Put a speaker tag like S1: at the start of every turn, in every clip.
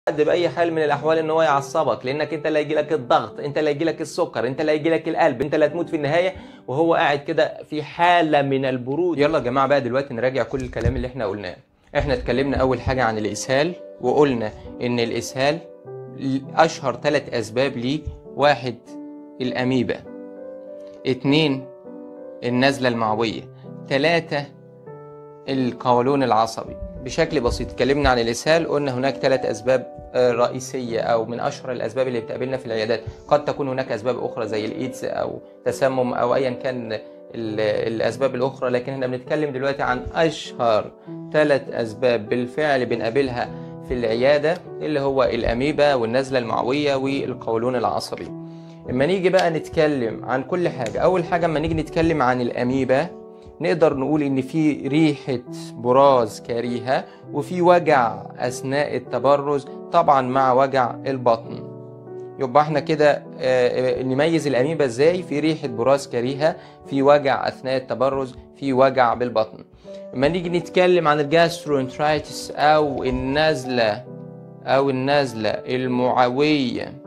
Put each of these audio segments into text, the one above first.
S1: حد باي حال من الاحوال ان هو يعصبك لانك انت اللي هيجي لك الضغط انت اللي هيجي لك السكر انت اللي هيجي لك القلب انت اللي هتموت في النهايه وهو قاعد كده في حاله من البرود يلا يا جماعه بقى دلوقتي نراجع كل الكلام اللي احنا قلناه احنا اتكلمنا اول حاجه عن الاسهال وقلنا ان الاسهال اشهر ثلاث اسباب ليه واحد الاميبا اتنين النزله المعويه ثلاثه القولون العصبي بشكل بسيط اتكلمنا عن الاسهال قلنا هناك ثلاث اسباب رئيسيه او من اشهر الاسباب اللي بتقابلنا في العيادات قد تكون هناك اسباب اخرى زي الايدز او تسمم او ايا كان الاسباب الاخرى لكن احنا بنتكلم دلوقتي عن اشهر ثلاث اسباب بالفعل بنقابلها في العياده اللي هو الاميبا والنزله المعويه والقولون العصبي اما نيجي بقى نتكلم عن كل حاجه اول حاجه اما نيجي نتكلم عن الاميبا نقدر نقول ان في ريحه براز كريهه وفي وجع اثناء التبرز طبعا مع وجع البطن يبقى احنا كده نميز الاميبا ازاي في ريحه براز كريهه في وجع اثناء التبرز في وجع بالبطن لما نيجي نتكلم عن الجاسترونترايتس او النزله او النزله المعويه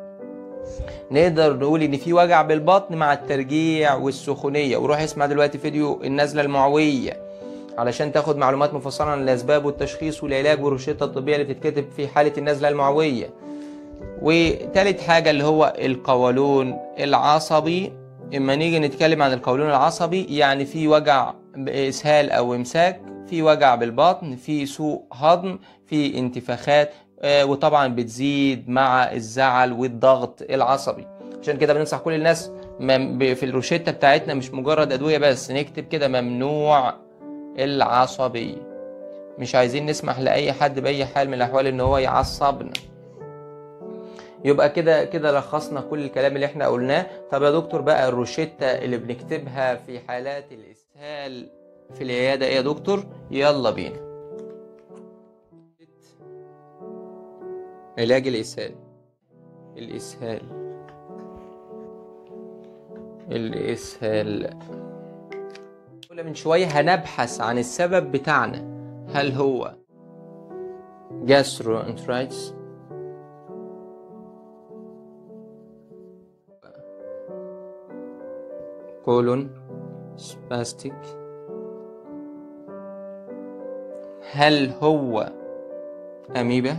S1: نقدر نقول ان في وجع بالبطن مع الترجيع والسخونيه وروح اسمع دلوقتي فيديو النزله المعويه علشان تاخد معلومات مفصله عن الاسباب والتشخيص والعلاج والروشته الطبيه اللي بتتكتب في حاله النزله المعويه وتالت حاجه اللي هو القولون العصبي اما نيجي نتكلم عن القولون العصبي يعني في وجع اسهال او امساك في وجع بالبطن في سوء هضم في انتفاخات وطبعا بتزيد مع الزعل والضغط العصبي عشان كده بننصح كل الناس في الروشته بتاعتنا مش مجرد ادويه بس نكتب كده ممنوع العصبيه مش عايزين نسمح لاي حد باي حال من الاحوال ان هو يعصبنا يبقى كده كده لخصنا كل الكلام اللي احنا قلناه طب يا دكتور بقى الروشته اللي بنكتبها في حالات الاسهال في العياده ايه يا دكتور يلا بينا علاج الإسهال الإسهال الإسهال من شوية هنبحث عن السبب بتاعنا هل هو gastroenteritis colon spastic هل هو أميبا؟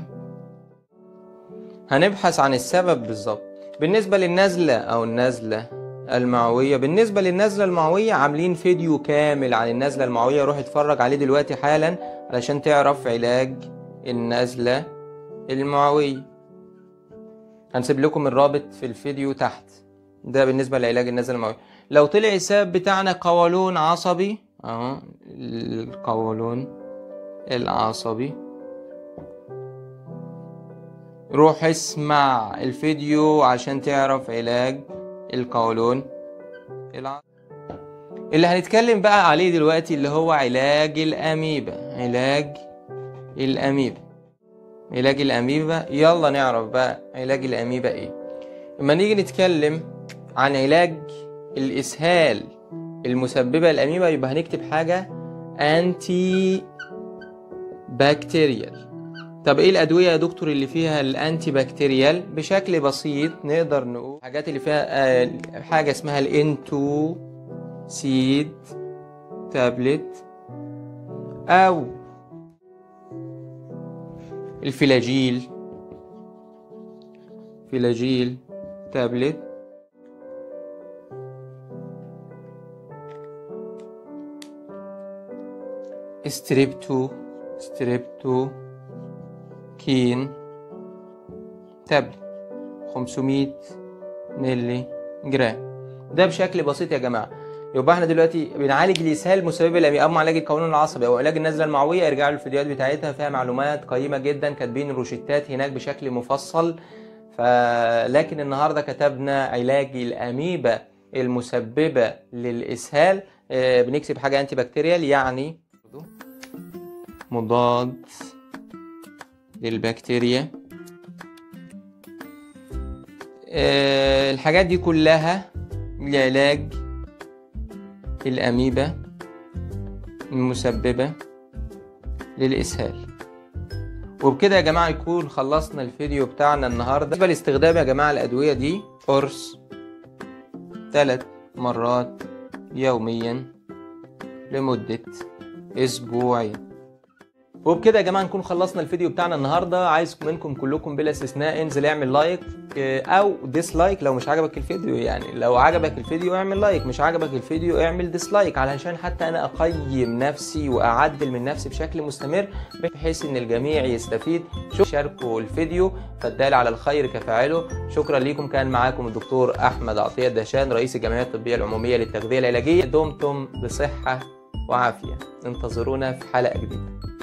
S1: هنبحث عن السبب بالظبط بالنسبة للنزلة أو النزلة المعوية بالنسبة للنزلة المعوية عاملين فيديو كامل عن النزلة المعوية روح اتفرج عليه دلوقتي حالا علشان تعرف علاج النزلة المعوية هنسيب لكم الرابط في الفيديو تحت ده بالنسبة لعلاج النزلة المعوية لو طلع السبب بتاعنا قولون عصبي اهو القولون العصبي روح اسمع الفيديو عشان تعرف علاج القولون العصبي اللي هنتكلم بقى عليه دلوقتي اللي هو علاج الأميبا علاج الأميبا علاج الأميبا يلا نعرف بقى علاج الأميبا ايه لما نيجي نتكلم عن علاج الإسهال المسببة للأميبا يبقى هنكتب حاجة أنتي بكتيريال طب ايه الادويه يا دكتور اللي فيها الانتي بكتيريال بشكل بسيط نقدر نقول الحاجات اللي فيها آه حاجه اسمها الانتو سيد تابلت او الفلاجيل فلاجيل تابلت ستريبتو ستريبتو كين تابلت 500 ملي جرام ده بشكل بسيط يا جماعه يبقى احنا دلوقتي بنعالج الاسهال مسبب الامي اما علاج القولون العصبي او علاج النزله المعويه ارجعوا للفيديوهات بتاعتها فيها معلومات قيمه جدا كاتبين الروشتات هناك بشكل مفصل فلكن النهارده كتبنا علاج الاميبا المسببه للاسهال بنكتب حاجه انتي بكتيريال يعني مضاد للبكتيريا أه الحاجات دي كلها لعلاج الأميبا المسببة للإسهال وبكده يا جماعة يكون خلصنا الفيديو بتاعنا النهاردة بالنسبة لاستخدام يا جماعة الأدوية دي قرص ثلاث مرات يوميا لمدة أسبوعين وبكده يا جماعه نكون خلصنا الفيديو بتاعنا النهارده عايز منكم كلكم بلا استثناء انزل اعمل لايك او ديسلايك لو مش عجبك الفيديو يعني لو عجبك الفيديو اعمل لايك مش عجبك الفيديو اعمل ديسلايك علشان حتى انا اقيم نفسي واعدل من نفسي بشكل مستمر بحيث ان الجميع يستفيد شاركوا الفيديو فالدال على الخير كفاعله شكرا ليكم كان معاكم الدكتور احمد عطيه دهشان رئيس الجمعيه الطبيه العموميه للتغذيه العلاجيه دمتم بصحه وعافيه انتظرونا في حلقه جديده